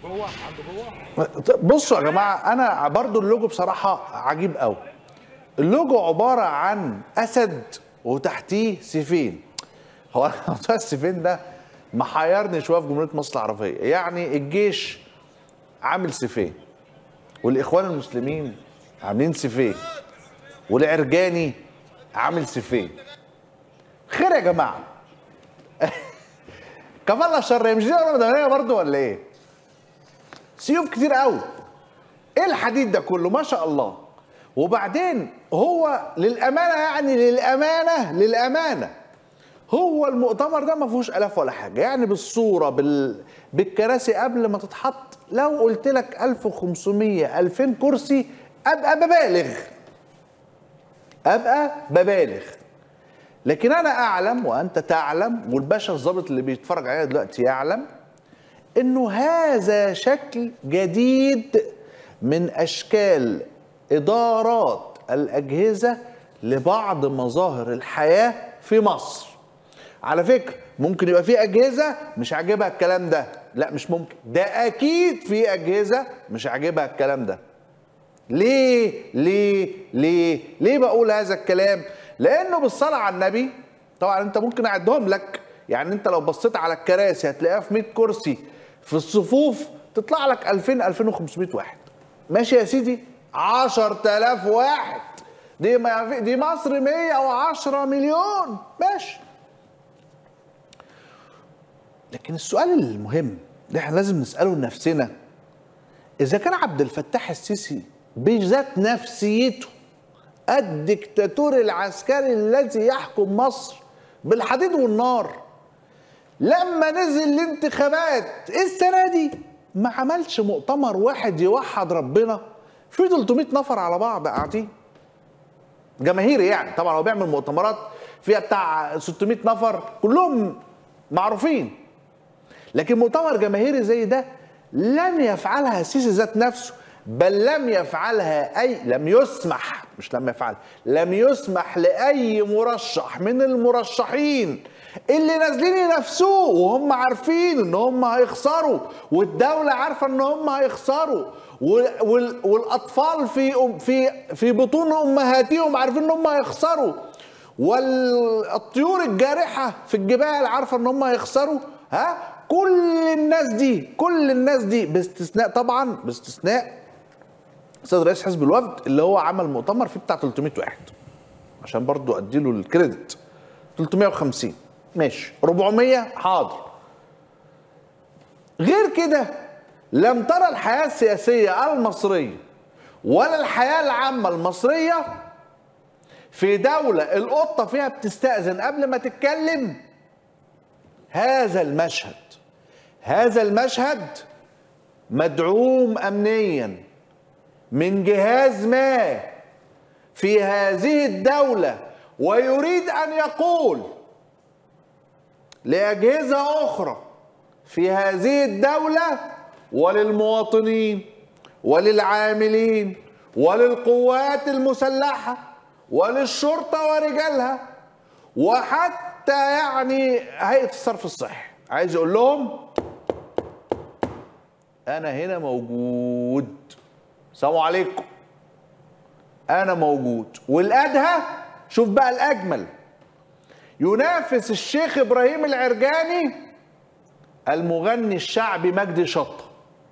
جوه عنده جوه بصوا يا جماعه انا برضو اللوجو بصراحه عجيب قوي اللوجو عباره عن اسد وتحتيه سيفين هو موضوع السيفين ده محيرني شويه في جمهوريه مصر العربيه يعني الجيش عامل سيفين والاخوان المسلمين عاملين سيفين والعرجاني عامل سيفين خير يا جماعه كفالة الشر هي مش دي رمضانيه برضو ولا ايه سيوف كتير قوي ايه الحديد ده كله ما شاء الله وبعدين هو للامانه يعني للامانه للامانه هو المؤتمر ده ما فيهوش الاف ولا حاجه يعني بالصوره بال... بالكراسي قبل ما تتحط لو قلت لك 1500 2000 كرسي ابقى ببالغ ابقى ببالغ لكن انا اعلم وانت تعلم والباشا الضابط اللي بيتفرج علينا دلوقتي يعلم انه هذا شكل جديد من اشكال ادارات الاجهزه لبعض مظاهر الحياه في مصر على فكره ممكن يبقى في اجهزه مش عاجبها الكلام ده لا مش ممكن ده اكيد في اجهزه مش عاجبها الكلام ده ليه ليه ليه ليه بقول هذا الكلام لانه بالصلاه على النبي طبعا انت ممكن اعدهم لك يعني انت لو بصيت على الكراسي هتلاقيها في 100 كرسي في الصفوف تطلع لك 2000 2500 واحد ماشي يا سيدي 10000 واحد دي ما دي مصر 110 مليون ماشي لكن السؤال المهم اللي احنا لازم نساله لنفسنا اذا كان عبد الفتاح السيسي بذات نفسيته الدكتاتور العسكري الذي يحكم مصر بالحديد والنار لما نزل الانتخابات السنه دي ما عملش مؤتمر واحد يوحد ربنا في 300 نفر على بعض قاعدين جماهيري يعني طبعا هو بيعمل مؤتمرات فيها بتاع 600 نفر كلهم معروفين لكن مؤتمر جماهيري زي ده لم يفعلها السيسي ذات نفسه بل لم يفعلها اي لم يسمح مش لم يفعل لم يسمح لاي مرشح من المرشحين اللي نازلين ينافسوه وهم عارفين ان هم هيخسروا والدوله عارفه ان هم هيخسروا وال- وال- والاطفال في في في بطون امهاتهم عارفين ان هم هيخسروا والطيور الجارحه في الجبال عارفه ان هم هيخسروا ها كل الناس دي كل الناس دي باستثناء طبعا باستثناء استاذ رئيس حزب الوفد اللي هو عمل مؤتمر فيه بتاع 300 واحد عشان برضو اديله الكريدت 350 ماشي 400 حاضر غير كده لم ترى الحياة السياسية المصرية ولا الحياة العامة المصرية في دولة القطة فيها بتستأذن قبل ما تتكلم هذا المشهد هذا المشهد مدعوم أمنيا من جهاز ما في هذه الدولة ويريد أن يقول لأجهزة أخرى في هذه الدولة وللمواطنين وللعاملين وللقوات المسلحة وللشرطة ورجالها وحتى يعني هيئة الصرف الصحي عايز يقول لهم أنا هنا موجود السلام عليكم أنا موجود والأدهى شوف بقى الأجمل ينافس الشيخ إبراهيم العرجاني المغني الشعبي مجدي شطة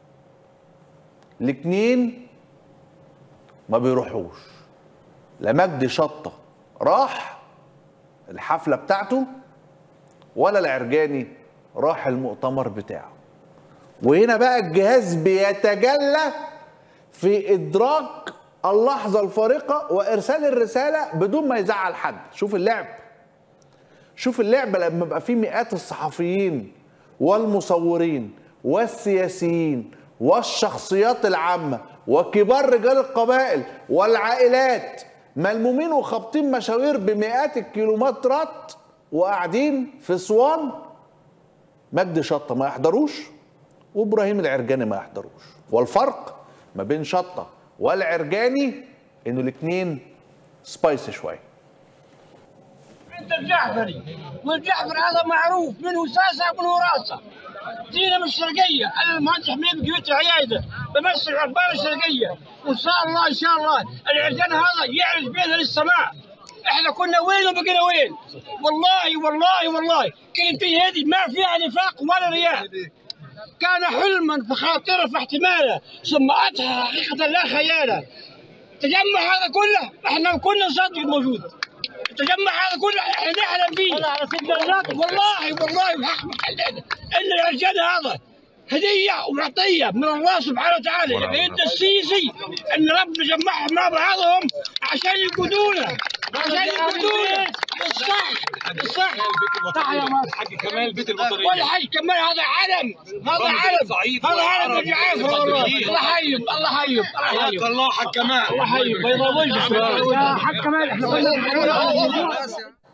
الاتنين ما بيروحوش لا مجدي شطة راح الحفلة بتاعته ولا العرجاني راح المؤتمر بتاعه وهنا بقى الجهاز بيتجلى في إدراك اللحظة الفارقة وإرسال الرسالة بدون ما يزعل حد شوف اللعب شوف اللعبة لما يبقى في مئات الصحفيين والمصورين والسياسيين والشخصيات العامة وكبار رجال القبائل والعائلات ملمومين وخابطين مشاوير بمئات الكيلومترات وقاعدين في اسوان مجدي شطة ما يحضروش وابراهيم العرجاني ما يحضروش والفرق ما بين شطة والعرجاني انه الاثنين سبايسي شويه عند الجعفري والجعفر هذا معروف منه ساسة ومنه راسة جينا من الشرقيه انا المهندس حميد جيت عياده بمثل عقبال الشرقيه وان شاء الله ان شاء الله العرجان هذا يعرج بينا للسماء احنا كنا وين وبقينا وين والله والله والله كلمتي هذه ما فيها نفاق ولا رياء كان حلما في خاطره في احتماله ثم اتى حقيقه لا خياله التجمع هذا كله احنا كنا نصدق الموجود التجمع هذا كله احنا نحلم فيه والله والله بحق محلنا ان الرجال هذا هدية ومعطية من الله سبحانه وتعالى بيد السيسي ان ربنا جمعهم مع بعضهم عشان يقودونا عشان يقودونا الصح الصح صح يا مصر حق كمال بيت البطاريه والحي كمان هذا علم هذا علم هذا علم الجعافر والله الله حيب الله حيب الله حيب حق الله حق كمال الله حيب بيضاء وجهك يا حق كمان احنا كنا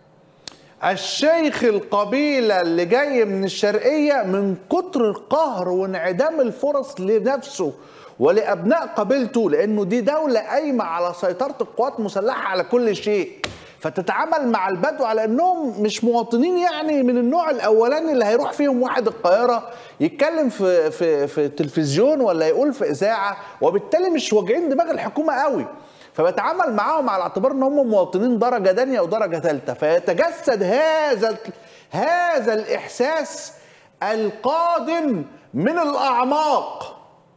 الشيخ القبيلة اللي جاي من الشرقية من كتر القهر وانعدام الفرص لنفسه ولأبناء قبيلته لأنه دي دولة قايمة على سيطرة القوات المسلحة على كل شيء فتتعامل مع البدو على انهم مش مواطنين يعني من النوع الاولاني اللي هيروح فيهم واحد القاهره يتكلم في في في تلفزيون ولا يقول في اذاعه وبالتالي مش واجعين دماغ الحكومه قوي فبتعامل معاهم على اعتبار ان هم مواطنين درجه دانيه ودرجه ثالثه فيتجسد هذا هذا الاحساس القادم من الاعماق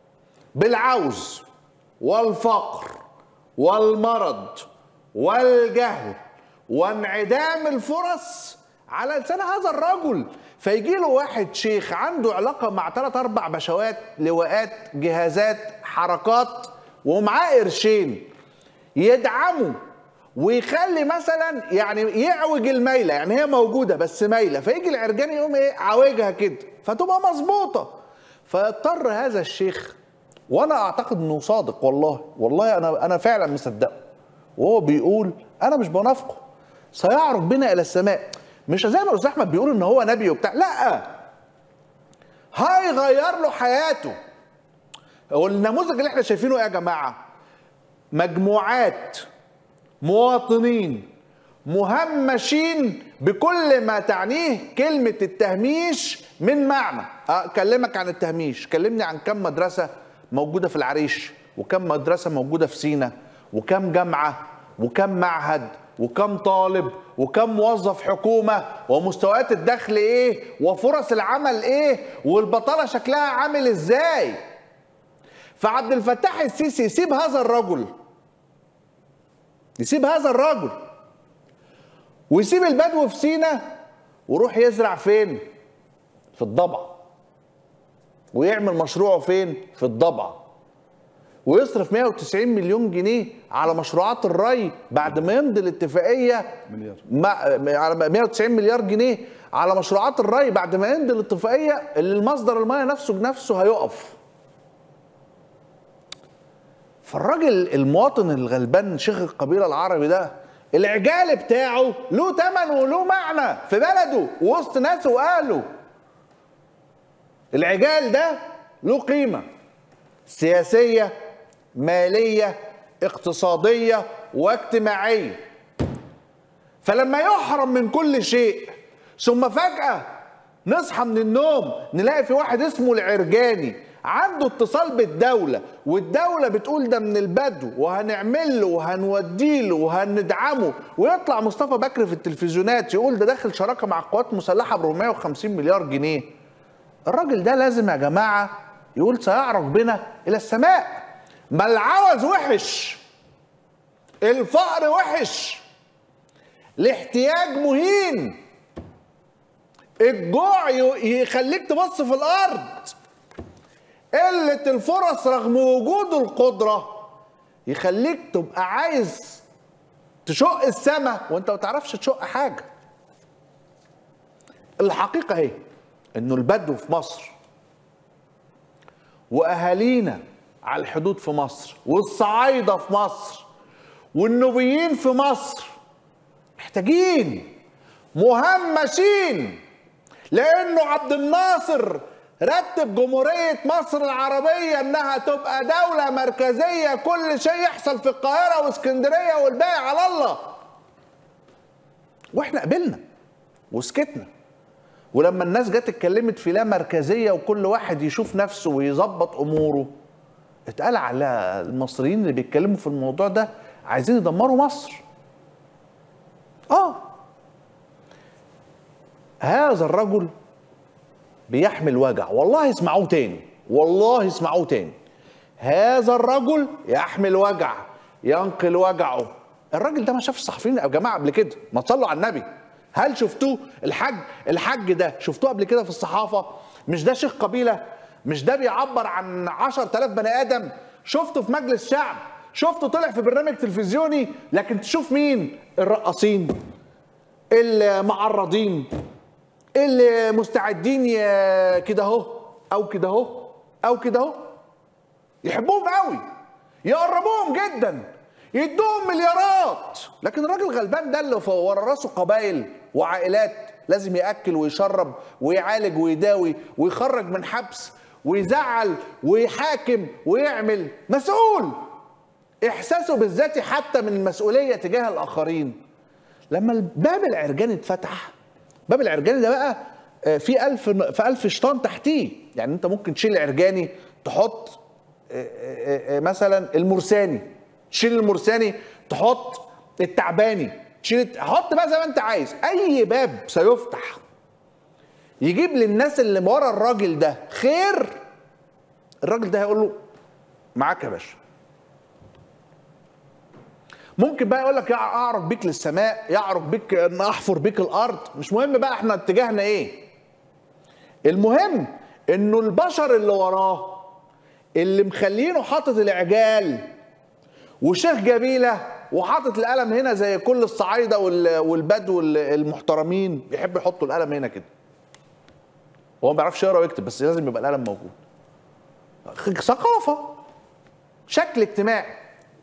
بالعوز والفقر والمرض والجهل وانعدام الفرص على لسان هذا الرجل فيجي له واحد شيخ عنده علاقه مع ثلاث اربع بشوات لواءات جهازات حركات ومعاه قرشين يدعمه ويخلي مثلا يعني يعوج الميله يعني هي موجوده بس ميله فيجي العرجاني يقوم ايه عاوجها كده فتبقى مظبوطه فيضطر هذا الشيخ وانا اعتقد انه صادق والله والله انا انا فعلا مصدقه وهو بيقول انا مش بنافقه سيعرج بنا الى السماء مش زي ما الاستاذ احمد بيقول ان هو نبي وبتاع لا هيغير له حياته هو النموذج اللي احنا شايفينه ايه يا جماعه مجموعات مواطنين مهمشين بكل ما تعنيه كلمة التهميش من معنى أكلمك عن التهميش كلمني عن كم مدرسة موجودة في العريش وكم مدرسة موجودة في سينا وكم جامعة وكم معهد وكم طالب وكم موظف حكومة ومستويات الدخل ايه وفرص العمل ايه والبطالة شكلها عامل ازاي فعبد الفتاح السيسي يسيب هذا الرجل يسيب هذا الرجل ويسيب البدو في سينا ويروح يزرع فين في الضبع ويعمل مشروعه فين في الضبع ويصرف 190 مليون جنيه على مشروعات الري بعد ما يمضي الاتفاقيه مليار. مع على 190 مليار جنيه على مشروعات الري بعد ما يمضي الاتفاقيه اللي المصدر الميه نفسه بنفسه هيقف فالراجل المواطن الغلبان شيخ القبيله العربي ده العجال بتاعه له ثمن وله معنى في بلده وسط ناسه واهله العجال ده له قيمه سياسيه ماليه اقتصاديه واجتماعيه فلما يحرم من كل شيء ثم فجاه نصحى من النوم نلاقي في واحد اسمه العرجاني عنده اتصال بالدولة والدولة بتقول ده من البدو وهنعمل له وهنوديه له وهندعمه ويطلع مصطفى بكر في التلفزيونات يقول ده داخل شراكة مع القوات المسلحة ب 450 مليار جنيه الراجل ده لازم يا جماعة يقول سيعرج بنا إلى السماء ما العوز وحش الفقر وحش الاحتياج مهين الجوع ي- يخليك تبص في الارض قلة الفرص رغم وجود القدرة يخليك تبقى عايز تشق السما وانت ما تعرفش تشق حاجة الحقيقة هي انه البدو في مصر واهالينا على الحدود في مصر والصعايدة في مصر والنوبيين في مصر محتاجين مهمشين لانه عبد الناصر رتب جمهورية مصر العربية انها تبقى دولة مركزية كل شيء يحصل في القاهرة واسكندرية والباقي على الله واحنا قبلنا وسكتنا ولما الناس جت اتكلمت في لا مركزيه وكل واحد يشوف نفسه ويظبط اموره اتقال على المصريين اللي بيتكلموا في الموضوع ده عايزين يدمروا مصر اه هذا الرجل بيحمل وجع والله اسمعوه تاني والله اسمعوه تاني هذا الرجل يحمل وجع ينقل وجعه الراجل ده ما شافش الصحفيين يا جماعه قبل كده ما تصلوا على النبي هل شفتوه الحج الحج ده شفتوه قبل كده في الصحافه مش ده شيخ قبيله مش ده بيعبر عن 10000 بني ادم شفته في مجلس شعب شفته طلع في برنامج تلفزيوني لكن تشوف مين الرقاصين المعرضين اللي مستعدين ي- كده اهو او كده اهو او كده اهو يحبوهم قوي يقربوهم جدا يدوهم مليارات لكن الراجل غلبان ده اللي فوق- ورا راسه قبايل وعائلات لازم ياكل ويشرب ويعالج ويداوي ويخرج من حبس ويزعل ويحاكم ويعمل مسؤول احساسه بالذات حتى من المسؤوليه تجاه الاخرين لما الباب العرجاني اتفتح باب العرجاني ده بقى آه، في ألف في ألف شيطان تحتيه يعني انت ممكن تشيل العرجاني تحط آه، آه، آه، مثلا المرساني تشيل المرساني تحط التعباني تشيل حط بقى زي ما انت عايز اي باب سيفتح يجيب للناس اللي ورا الراجل ده خير الراجل ده هيقول له معاك يا باشا ممكن بقى يقول لك يع- اعرج بيك للسماء يعرج بيك ان احفر بيك الارض مش مهم بقى احنا اتجاهنا ايه المهم انه البشر اللي وراه اللي مخلينه حاطط العجال وشيخ جميله وحاطط القلم هنا زي كل الصعايده وال- والبدو ال- المحترمين بيحبوا يحطوا القلم هنا كده هو ما بيعرفش يقرا ويكتب بس لازم يبقى القلم موجود ثقافه شكل اجتماعي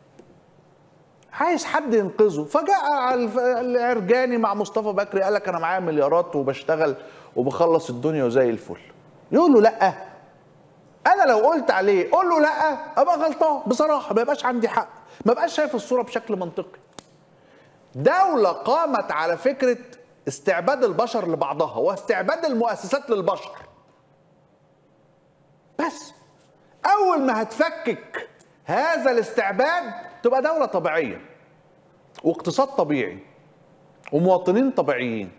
عايز حد ينقذه فجاء الف- العرجاني مع مصطفى بكري قال لك انا معايا مليارات وبشتغل وبخلص الدنيا وزي الفل يقول له لا انا لو قلت عليه قول له لا ابقى غلطان بصراحه ما يبقاش عندي حق ما بقاش شايف الصوره بشكل منطقي دولة قامت على فكرة استعباد البشر لبعضها واستعباد المؤسسات للبشر بس أول ما هتفكك هذا الاستعباد تبقى دولة طبيعية واقتصاد طبيعي ومواطنين طبيعيين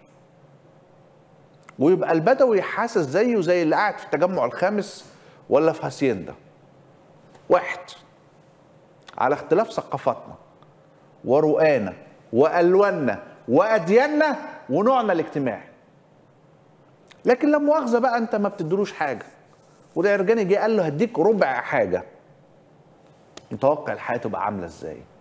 ويبقى البدوي حاسس زيه زي اللي قاعد في التجمع الخامس ولا في هاسيندا واحد على اختلاف ثقافاتنا ورؤانا والواننا وادياننا ونوعنا الاجتماعي لكن لا مؤاخذه بقى انت ما بتدلوش حاجه والعرجاني جه قال له هديك ربع حاجه متوقع الحياه تبقى عامله ازاي